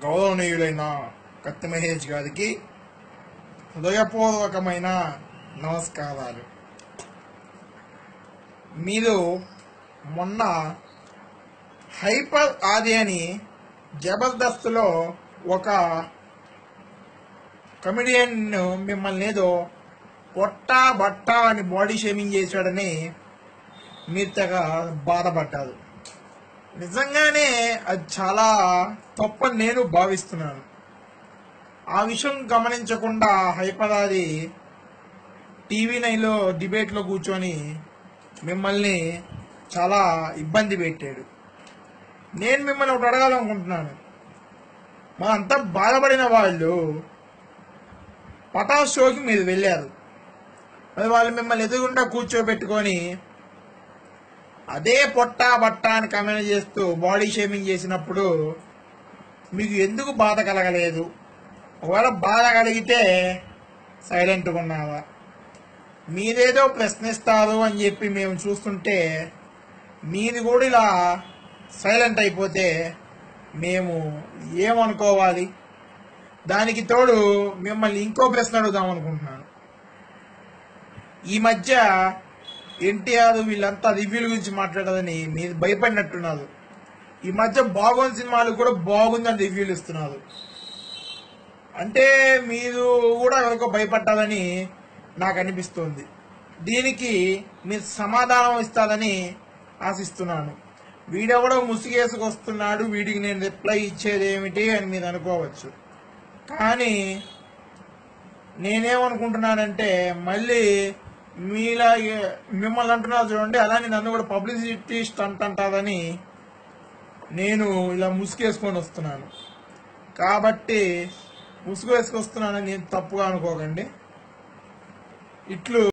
గౌరవనీయులైన కత్తి మహేష్ గారికి హృదయపూర్వకమైన నమస్కారాలు మీరు మొన్న హైపర్ ఆది అని జబర్దస్త్లో ఒక కమెడియన్ మిమ్మల్ని ఏదో పొట్ట బట్ట అని బాడీ షేమింగ్ చేశాడని మీరు తెగ బాధపడ్డారు నిజంగానే అది చాలా తప్పని నేను భావిస్తున్నాను ఆ విషయం గమనించకుండా హైపరాది టీవీ నైన్లో డిబేట్లో కూర్చొని మిమ్మల్ని చాలా ఇబ్బంది పెట్టాడు నేను మిమ్మల్ని ఒకటి అడగాలనుకుంటున్నాను మా అంతా బాధపడిన వాళ్ళు పటాస్ షోకి మీరు వెళ్ళారు మరి వాళ్ళు మిమ్మల్ని ఎదురుగుండా కూర్చోబెట్టుకొని అదే పొట్ట బట్ట అని కమెంట్ చేస్తూ బాడీ షేమింగ్ చేసినప్పుడు మీకు ఎందుకు బాధ కలగలేదు ఒకవేళ బాధ కలిగితే సైలెంట్గా ఉన్నావా మీరేదో ప్రశ్నిస్తారు అని చెప్పి మేము చూస్తుంటే మీది కూడా ఇలా సైలెంట్ అయిపోతే మేము ఏమనుకోవాలి దానికి తోడు మిమ్మల్ని ఇంకో ప్రశ్న అడుగుదాం అనుకుంటున్నాను ఈ మధ్య ఎన్టీఆర్ వీళ్ళంతా రివ్యూల గురించి మాట్లాడాలని మీరు భయపడినట్టున్నారు ఈ మధ్య బాగుంది సినిమాలు కూడా బాగుందని రివ్యూలు ఇస్తున్నారు అంటే మీరు కూడా ఎవరికో భయపడ్డాలని నాకు అనిపిస్తుంది దీనికి మీరు సమాధానం ఇస్తారని ఆశిస్తున్నాను వీడెవడో ముసుగేసుకొస్తున్నాడు వీడికి నేను రిప్లై ఇచ్చేది ఏమిటి అని మీరు అనుకోవచ్చు కానీ నేనేమనుకుంటున్నానంటే మళ్ళీ మీలా మిమ్మల్ని అంటున్నారు చూడండి అలానే నన్ను కూడా పబ్లిసిటీ స్టంట్ అంటారని నేను ఇలా ముసుగేసుకొని వస్తున్నాను కాబట్టి ముసుగు వేసుకొస్తున్నానని నేను తప్పుగా అనుకోకండి ఇట్లు